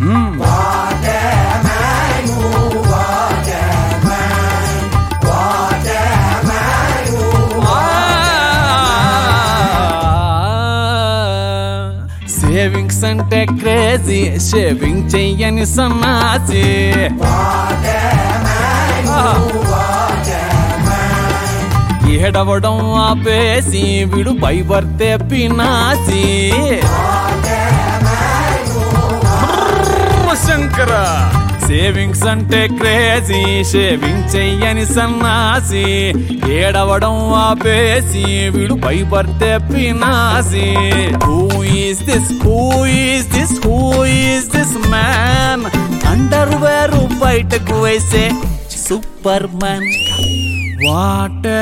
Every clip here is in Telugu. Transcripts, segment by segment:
సేవింగ్స్ అంటే క్రేజీ షేవింగ్ చెయ్యని సన్నాసి ఏడవడం ఆపేసి వీడు భయపడితే పినాసి శంకర సేవింగ్స్ అంటే క్రేజీ షేవింగ్ చెయ్యని సన్నాసి ఏడవడం ఆపేసి వీడు భయపడితే పినాసి who is this who is this who is this man underwear బయటకు వేసే super man what a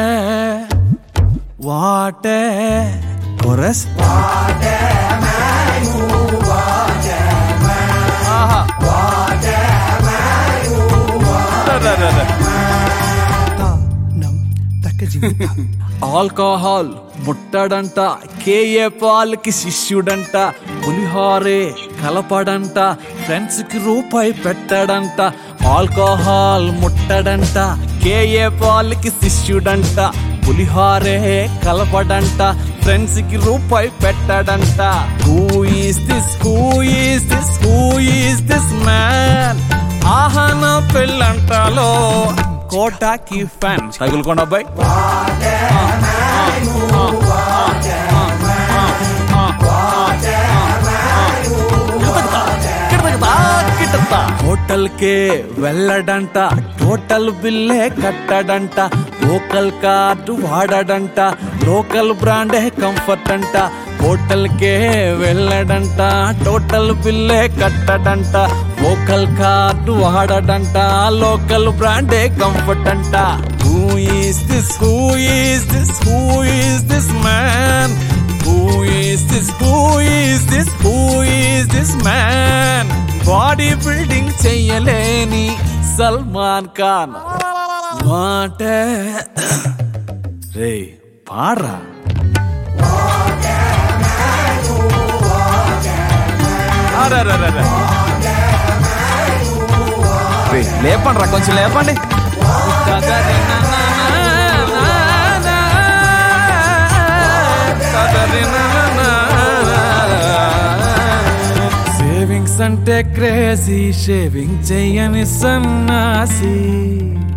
what a chorus alcohol ముట్టడంట కేఏ పాల్కి శిష్యుడంట పులిహారే కలపడంట ఫ్రెండ్స్ కి రూపాయి పెట్టడంట ఆల్కహాల్ ముట్టడంట కేఏ పాల్కి శిష్యుడంట పులిహారే కలపడంట ఫ్రెండ్స్ కి రూపాయి పెట్టడంట who is this who is this who is this man ఆహన పెళ్ళంటలో కోటాకి ఫ్యాన్ తగులుకోండి అబ్బాయి హోటల్ కే వెళ్ళడంట టోటల్ బిల్లే కట్టడంట లోకల్ కార్డు వాడడంట లోకల్ బ్రాండే కంఫర్ట్ అంట హోటల్ కే వెళ్ళడంట టోటల్ బిల్లే కట్టడంట లోకల్ కార్డు వాడడంట లోకల్ బ్రాండే కంఫర్ట్ అంట who is this who is this who is this man who is this who is this who is this man body building చెయ్యలేని సల్మాన్ ఖాన్ మాటే రే పాడరా అరెరెరెరె. రే, లేపండి రా కొంచెం లేపండి సేవింగ్స్ అంటే క్రేజీ షేవింగ్ చెయ్యని సన్నాసి